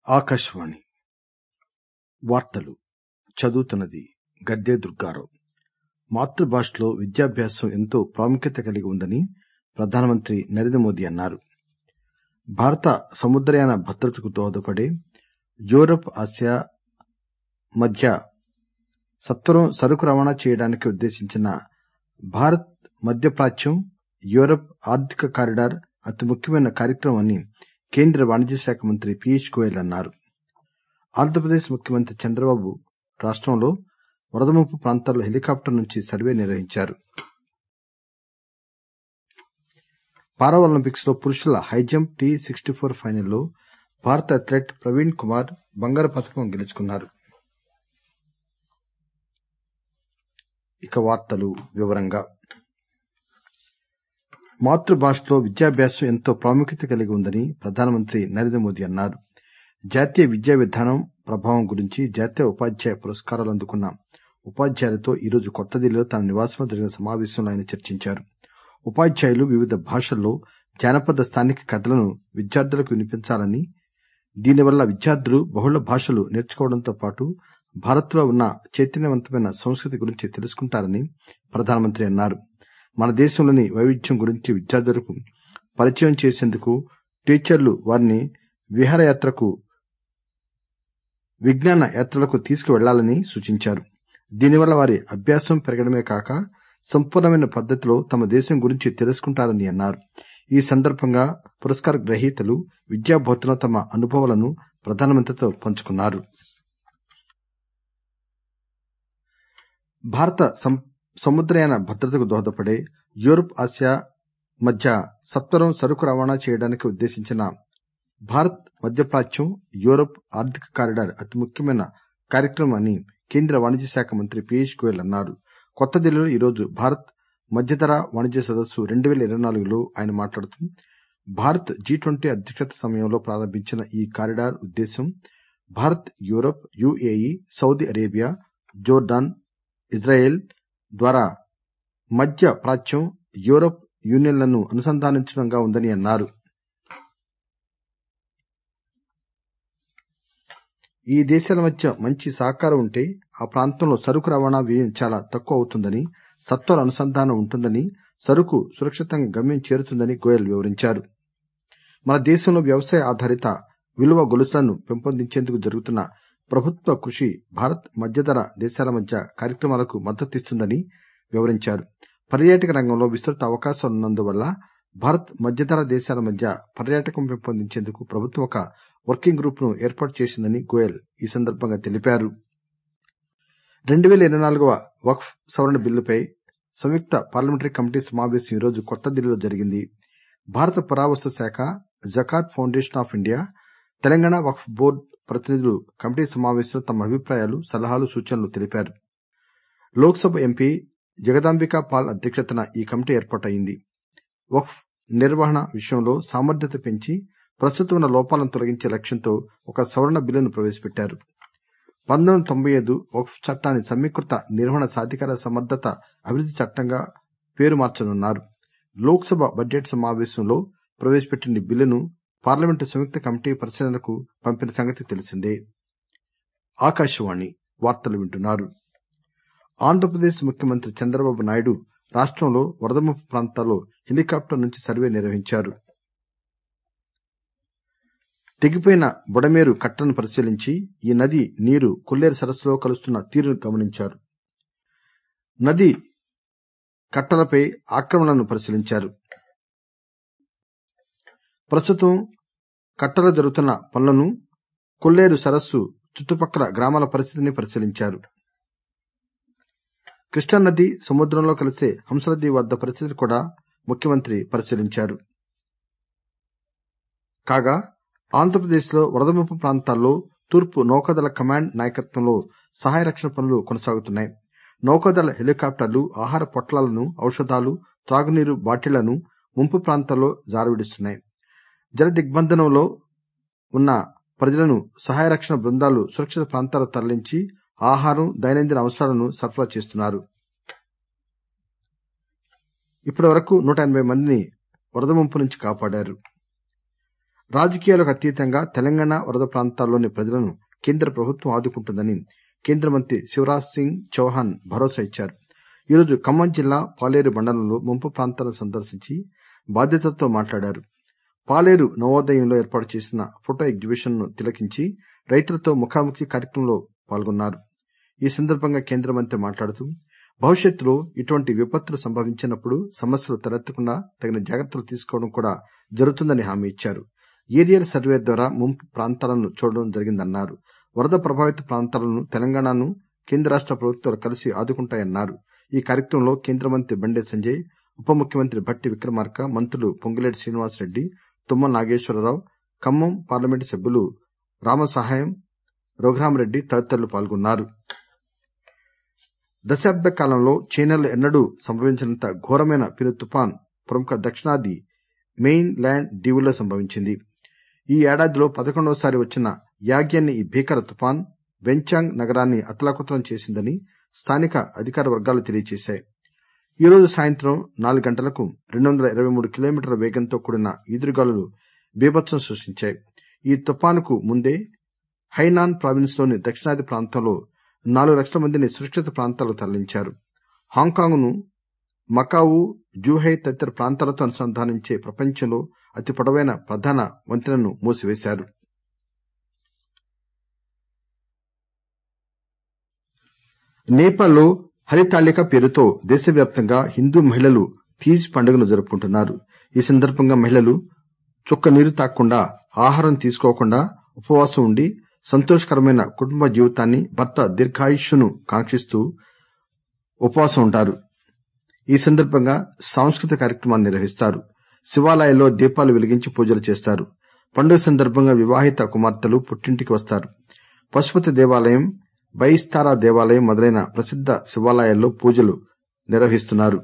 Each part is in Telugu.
ఆకాశవాణి వార్తలు చదువుతున్నది గద్దె దుర్గారావు మాతృభాషలో విద్యాభ్యాసం ఎంతో ప్రాముఖ్యత కలిగి ఉందని ప్రధానమంత్రి నరేంద్ర మోదీ అన్నారు భారత సముద్రయాన భద్రతకు దోహదపడే యూరప్ ఆసియా మధ్య సత్వరం సరకు రవాణా చేయడానికి ఉద్దేశించిన భారత్ మధ్యప్రాచ్యం యూరప్ ఆర్థిక కారిడార్ అతి ముఖ్యమైన కార్యక్రమం అని కేంద్ర వాణిజ్య శాఖ మంత్రి పీయూష్ గోయల్ అన్నారు ఆంధ్రప్రదేశ్ ముఖ్యమంత్రి చంద్రబాబు రాష్టంలో వరద ముంపు ప్రాంతాల్లో హెలికాప్టర్ నుంచి సర్వే నిర్వహించారు పారాలింపిక్స్ లో పురుషుల హైజంప్ టీ సిక్స్టీ ఫోర్ ఫైనల్లో భారత అథ్లెట్ ప్రవీణ్ కుమార్ బంగారు పతకం గెలుచుకున్నారు మాతృభాషలో విద్యాభ్యాసం ఎంతో ప్రాముఖ్యత కలిగి ఉందని ప్రధానమంత్రి నరేంద్ర మోదీ అన్నారు జాతీయ విద్యా విధానం ప్రభావం గురించి జాతీయ ఉపాధ్యాయ పురస్కారాలు అందుకున్న ఉపాధ్యాయులతో ఈరోజు కొత్తదిల్లీలో తన నివాసంలో జరిగిన సమావేశంలో ఆయన చర్చించారు ఉపాధ్యాయులు వివిధ భాషల్లో జానపద స్థానిక కథలను విద్యార్థులకు వినిపించాలని దీనివల్ల విద్యార్థులు బహుళ భాషలు నేర్చుకోవడంతో పాటు భారత్ లో ఉన్న చైతన్యవంతమైన సంస్కృతి గురించి తెలుసుకుంటారని ప్రధానమంత్రి అన్నారు మన దేశంలోని వైవిధ్యం గురించి విద్యార్థులకు పరిచయం చేసేందుకు టీచర్లు వారిని విహారయాత్రకు విజ్ఞాన యాత్రలకు తీసుకువెళ్లాలని సూచించారు దీనివల్ల వారి అభ్యాసం పెరగడమే కాక సంపూర్ణమైన పద్దతిలో తమ దేశం గురించి తెలుసుకుంటారని అన్నారు ఈ సందర్భంగా పురస్కార గ్రహీతలు విద్యాబోధనలో తమ అనుభవాలను ప్రధానమంత్రితో పంచుకున్నారు భారత సముద్రయాన భద్రతకు దోహదపడే యూరప్ ఆసియా మధ్య సత్వరం సరకు రవాణా చేయడానికి ఉద్దేశించిన భారత్ మధ్యప్రాచ్యం యూరప్ ఆర్థిక కారిడార్ అతి ముఖ్యమైన కార్యక్రమం అని కేంద్ర వాణిజ్య శాఖ మంత్రి పీయూష్ గోయల్ అన్నారు కొత్త ఢిల్లీలో ఈరోజు భారత్ మధ్యధర వాణిజ్య సదస్సు రెండు పేల ఇరవై నాలుగులో ఆయన మాట్లాడుతూ భారత్ జీ ట్వంటీ అధ్యక్షత సమయంలో ప్రారంభించిన ఈ కారిడార్ ఉద్దేశ్యం Bharat Europe UAE Saudi Arabia Jordan Israel ద్వారా మధ్య ప్రాచ్యం యూరప్ యూనియన్లను అనుసంధానించడంగా ఉందని అన్నారు ఈ దేశాల మధ్య మంచి సహకారం ఉంటే ఆ ప్రాంతంలో సరకు రవాణా వ్యయం చాలా తక్కువ అవుతుందని సత్వర అనుసంధానం ఉంటుందని సరకు సురక్షితంగా గమ్యం చేరుతుందని గోయల్ వివరించారు మన దేశంలో వ్యవసాయ ఆధారిత విలువ గొలుసులను పెంపొందించేందుకు జరుగుతున్న ప్రభుత్వ కృషి భారత్ మధ్యధర దేశాల మధ్య కార్యక్రమాలకు మద్దతిస్తుందని వివరించారు పర్యాటక రంగంలో విస్తృత అవకాశాలున్నందువల్ల భారత్ మధ్యధర దేశాల మధ్య పర్యాటకం పెంపొందించేందుకు ప్రభుత్వం ఒక వర్కింగ్ గ్రూప్ ను ఏర్పాటు చేసిందని గోయల్ ఈ సందర్భంగా తెలిపారు రెండు పేల ఇరవై నాలుగవ వక్ఫ్ సవరణ బిల్లుపై సంయుక్త పార్లమెంటరీ కమిటీ సమావేశం ఈరోజు కొత్త ఢిల్లీలో జరిగింది భారత పురావస్తు శాఖ Zakat foundation of India Telangana Waqf board ప్రతినిధులు కమిటీ సమావేశంలో తమ అభిప్రాయాలు సలహాలు సూచనలు తెలిపారు లోక్ సభ ఎంపీ జగదాంబికా పాల్ అధ్యక్షతన ఈ కమిటీ ఏర్పాటైంది వక్ఫ్ నిర్వహణ విషయంలో సామర్థ్యత పెంచి ప్రస్తుతం ఉన్న లోపాలను తొలగించే లక్ష్యంతో ఒక సవరణ బిల్లును ప్రవేశపెట్టారు పంతొమ్మిది వందల తొంభై ఐదు వక్ఫ్ చట్టాన్ని సమీకృత నిర్వహణ సాధికార సమర్థత అభివృద్ది చట్టంగా పేరు మార్చనున్నారు లోక్ సభ బడ్జెట్ సమావేశంలో ప్రవేశపెట్టిన ఈ బిల్లును పార్లమెంటు సంయుక్త కమిటీ పరిశీలనకు పంపిన సంగతి తెలిసిందే ఆకాశవాణి వార్తలు వింటున్నారు ఆంధ్రప్రదేశ్ ముఖ్యమంత్రి చంద్రబాబు నాయుడు రాష్టంలో వరద ముంపు ప్రాంతాల్లో హెలికాప్టర్ నుంచి సర్వే నిర్వహించారు తెగిపోయిన బుడమేరు కట్టను పరిశీలించి ఈ నది నీరు కొల్లేరు సరస్సులో కలుస్తున్న తీరును గమనించారు నది కట్టలపై ఆక్రమణలను పరిశీలించారు ప్రస్తుతం కట్టలో జరుగుతున్న పనులను కొల్లేరు సరస్సు చుట్టుపక్కల గ్రామాల పరిస్థితిని పరిశీలించారు కృష్ణానది సముద్రంలో కలిసే హంసనది వద్ద పరిస్థితిని కూడా ముఖ్యమంత్రి పరిశీలించారు కాగా ఆంధ్రప్రదేశ్ లో వరద ముంపు ప్రాంతాల్లో తూర్పు నౌకాదళ కమాండ్ నాయకత్వంలో సహాయ రక్షణ పనులు కొనసాగుతున్నాయి నౌకాదళ హెలికాప్టర్లు ఆహార పొట్లాలను ఔషధాలు త్రాగునీరు బాటిళ్లను ముంపు ప్రాంతాల్లో జారవిడుస్తున్నాయి జల దిగ్బంధనంలో ఉన్న ప్రజలను సహాయ రక్షణ బృందాలు సురక్షిత ప్రాంతాలకు తరలించి ఆహారం దైనందిన అవసరాలను సరఫరా చేస్తున్నారు ఇప్పటి వరకు నూట ఎనబై మందిని వరద ముంపు నుంచి కాపాడారు రాజకీయాలకు అతీతంగా తెలంగాణ వరద ప్రాంతాల్లోని ప్రజలను కేంద్ర ప్రభుత్వం ఆదుకుంటుందని కేంద్ర మంత్రి శివరాజ్ సింగ్ చౌహాన్ భరోసా ఇచ్చారు ఈరోజు ఖమ్మం జిల్లా పాలేరు మండలంలో ముంపు ప్రాంతాలను సందర్శించి బాధితులతో మాట్లాడారు పాలేరు నవోదయంలో ఏర్పాటు చేసిన ఫోటో ఎగ్జిబిషన్ ను తిలకించి రైతులతో ముఖాముఖి కార్యక్రమంలో పాల్గొన్నారు ఈ సందర్భంగా కేంద్ర మంత్రి మాట్లాడుతూ భవిష్యత్తులో ఇటువంటి విపత్తులు సంభవించినప్పుడు సమస్యలు తలెత్తకుండా తగిన జాగ్రత్తలు తీసుకోవడం కూడా జరుగుతుందని హామీ ఇచ్చారు ఏరియల్ సర్వే ద్వారా ముంపు ప్రాంతాలను చూడడం జరిగిందన్నారు వరద ప్రభావిత ప్రాంతాలను తెలంగాణను కేంద్ర రాష్ట ప్రభుత్వాలు కలిసి ఆదుకుంటాయన్నారు ఈ కార్యక్రమంలో కేంద్ర మంత్రి బండి సంజయ్ ఉప ముఖ్యమంత్రి భట్టి విక్రమార్క మంత్రులు పొంగులేటి శ్రీనివాసరెడ్డి తుమ్మల నాగేశ్వరరావు ఖమ్మం పార్లమెంటు సభ్యులు రామసహాయం రఘురామరెడ్డి తదితరులు పాల్గొన్నారు దశాబ్ద కాలంలో చైనాలో ఎన్నడూ సంభవించినంత ఘోరమైన పెను తుపాన్ ప్రముఖ దక్షిణాది మెయిన్ ల్యాండ్ దీవుల్లో సంభవించింది ఈ ఏడాదిలో పదకొండవసారి వచ్చిన యాగి అనే ఈ భీకర తుపాన్ వెన్చాంగ్ నగరాన్ని అతలాకుతలం చేసిందని స్థానిక అధికార వర్గాలు తెలియజేశాయి ఈ రోజు సాయంత్రం నాలుగు గంటలకు రెండు వందల ఇరవై మూడు కిలోమీటర్ల వేగంతో కూడిన ఈదురుగాలులు బీభత్సం సృష్టించాయి ఈ తుపానుకు ముందే హైనాన్ ప్రావిన్స్ లోని దక్షిణాది ప్రాంతంలో నాలుగు లక్షల మందిని సురక్షిత ప్రాంతాలకు తరలించారు హాంకాంగ్ ను మకావు జూహై తదితర ప్రాంతాలతో అనుసంధానించే ప్రపంచంలో అతి పొడవైన ప్రధాన వంతెనను మూసివేశారు నేపాల్లో హరితాళిక పేరుతో దేశవ్యాప్తంగా హిందూ మహిళలు తీజ్ పండుగను జరుపుకుంటున్నారు ఈ సందర్భంగా మహిళలు చుక్క నీరు తాగకుండా ఆహారం తీసుకోకుండా ఉపవాసం ఉండి సంతోషకరమైన కుటుంబ జీవితాన్ని భర్త దీర్ఘాయుష్ను కాంక్షిస్తూ ఉపవాసం ఉంటారు ఈ సందర్భంగా సాంస్కృతిక కార్యక్రమాలు నిర్వహిస్తారు శివాలయాల్లో దీపాలు వెలిగించి పూజలు చేస్తారు పండుగ సందర్భంగా వివాహిత కుమార్తెలు పుట్టింటికి వస్తారు పశుపతి దేవాలయం బయిస్తారా దేవాలయం మొదలైన ప్రసిద్ద శివాలయాల్లో పూజలు నిర్వహిస్తున్నారు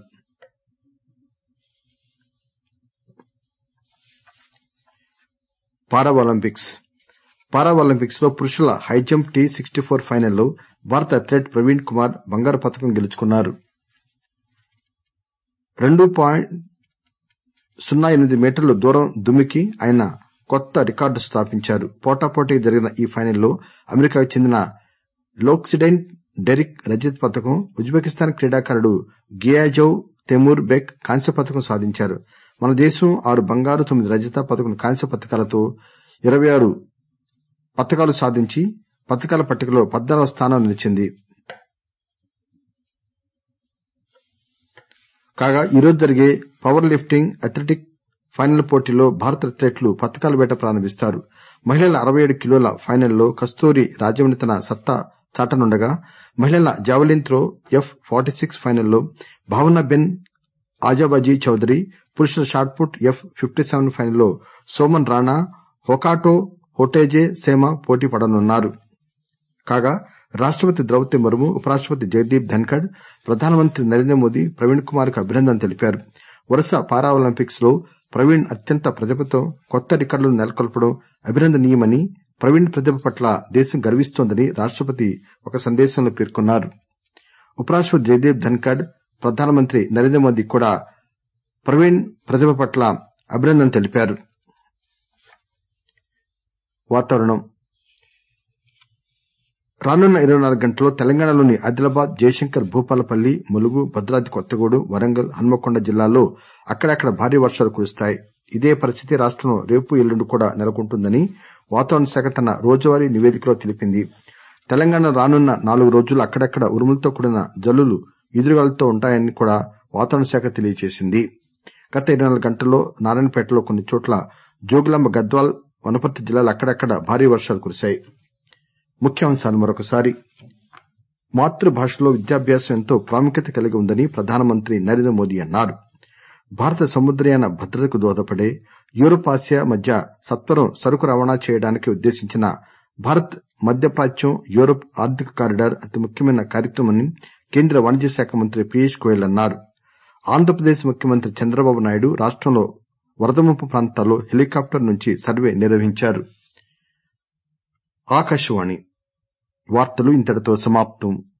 పారాఒలింపిక్స్ పారాఒలింపిక్స్ లో పురుషుల హైజంప్ టీ సిక్స్టీ ఫోర్ ఫైనల్లో భారత అథ్లెట్ ప్రవీణ్ కుమార్ బంగారు పతకం గెలుచుకున్నారు రెండు పాయింట్ సున్నా ఎనిమిది మీటర్ల దూరం దుమికి ఆయన కొత్త రికార్డు స్థాపించారు పోటాపోటీగా జరిగిన ఈ ఫైనల్లో అమెరికాకు చెందిన లోక్సిడైన్ డెరిక్ రజత పతకం ఉజ్బెకిస్తాన్ క్రీడాకారుడు గియాజౌ తెమూర్ బెక్ కాంస్య పతకం సాధించారు మన దేశం ఆరు బంగారు తొమ్మిది రజత పదకొండు కాంస్య పతకాలతో ఇరవై ఆరు పతకాలు సాధించి పతకాల పట్టికలో పద్నాలుగవ స్థానంలో నిలిచింది కాగా ఈరోజు జరిగే పవర్ లిఫ్టింగ్ అథ్లెటిక్ ఫైనల్ పోటీలో భారత అథ్లెట్లు పతకాల వేట ప్రారంభిస్తారు మహిళల అరవై ఏడు కిలోల ఫైనల్లో కస్తూరి రాజమణి తన సత్తా చాటనుండగా మహిళల javelin throw F forty six ఫైనల్లో భావనా బెన్ ఆజాబాజీ చౌదరి పురుషుల shot put F fifty seven ఫైనల్లో సోమన్ రాణా హొకాటో హొటేజే సేమ పోటీ పడనున్నారు కాగా రాష్టపతి ద్రౌపది ముర్ము ఉపరాష్టపతి జగదీప్ ధన్కడ్ ప్రధానమంత్రి నరేంద్ర మోదీ ప్రవీణ్ కుమార్ కు అభినందనలు తెలిపారు వరుస పారాఒలింపిక్స్ లో ప్రవీణ్ అత్యంత ప్రతిభతో కొత్త రికార్డులను నెలకొల్పడం అభినందనీయమని ప్రవీణ్ ప్రతిభ పట్ల దేశం గర్విస్తోందని రాష్టపతి ఒక సందేశంలో పేర్కొన్నారు ఉపరాష్టపతి జగదీప్ ధన్కడ్ ప్రధానమంత్రి నరేంద్ర మోదీ కూడా ప్రవీణ్ ప్రతిభ పట్ల అభినందనలు తెలిపారు వాతావరణం రానున్న ఇరవై నాలుగు గంటల్లో తెలంగాణలోని ఆదిలాబాద్ జయశంకర్ భూపాలపల్లి ములుగు భద్రాద్రి కొత్తగూడెం వరంగల్ హన్మకొండ జిల్లాల్లో అక్కడక్కడ భారీ వర్షాలు కురుస్తాయి ఇదే పరిస్థితి రాష్టంలో రేపు ఎల్లుండి కూడా నెలకొంటుందని వాతావరణ శాఖ తన రోజువారీ నివేదికలో తెలిపింది తెలంగాణలో రానున్న నాలుగు రోజులు అక్కడక్కడ ఉరుములతో కూడిన జల్లులు ఈదురుగాలులతో ఉంటాయని కూడా వాతావరణ శాఖ తెలియజేసింది గత ఇరవై నాలుగు గంటల్లో నారాయణపేటలో కొన్ని చోట్ల జోగులాంబ గద్వాల్ వనపర్తి జిల్లాలో అక్కడక్కడ భారీ వర్షాలు కురిశాయి ముఖ్యాంశాలు మరొకసారి మాతృభాషలో విద్యాభ్యాసం ఎంతో ప్రాముఖ్యత కలిగి ఉందని ప్రధానమంత్రి నరేంద్ర మోదీ అన్నారు భారత సముద్రయాన భద్రతకు దోహదపడే యూరప్ ఆసియా మధ్య సత్వరం సరుకు రవాణా చేయడానికి ఉద్దేశించిన భారత్ మధ్యప్రాచ్యం యూరప్ ఆర్థిక కారిడార్ అతి ముఖ్యమైన కార్యక్రమని కేంద్ర వాణిజ్య శాఖ మంత్రి పీయూష్ గోయల్ అన్నారు ఆంధ్రప్రదేశ్ ముఖ్యమంత్రి చంద్రబాబు నాయుడు రాష్టంలో వరద ముంపు ప్రాంతాల్లో హెలికాప్టర్ నుంచి సర్వే నిర్వహించారు ఆకాశవాణి వార్తలు ఇంతటితో సమాప్తం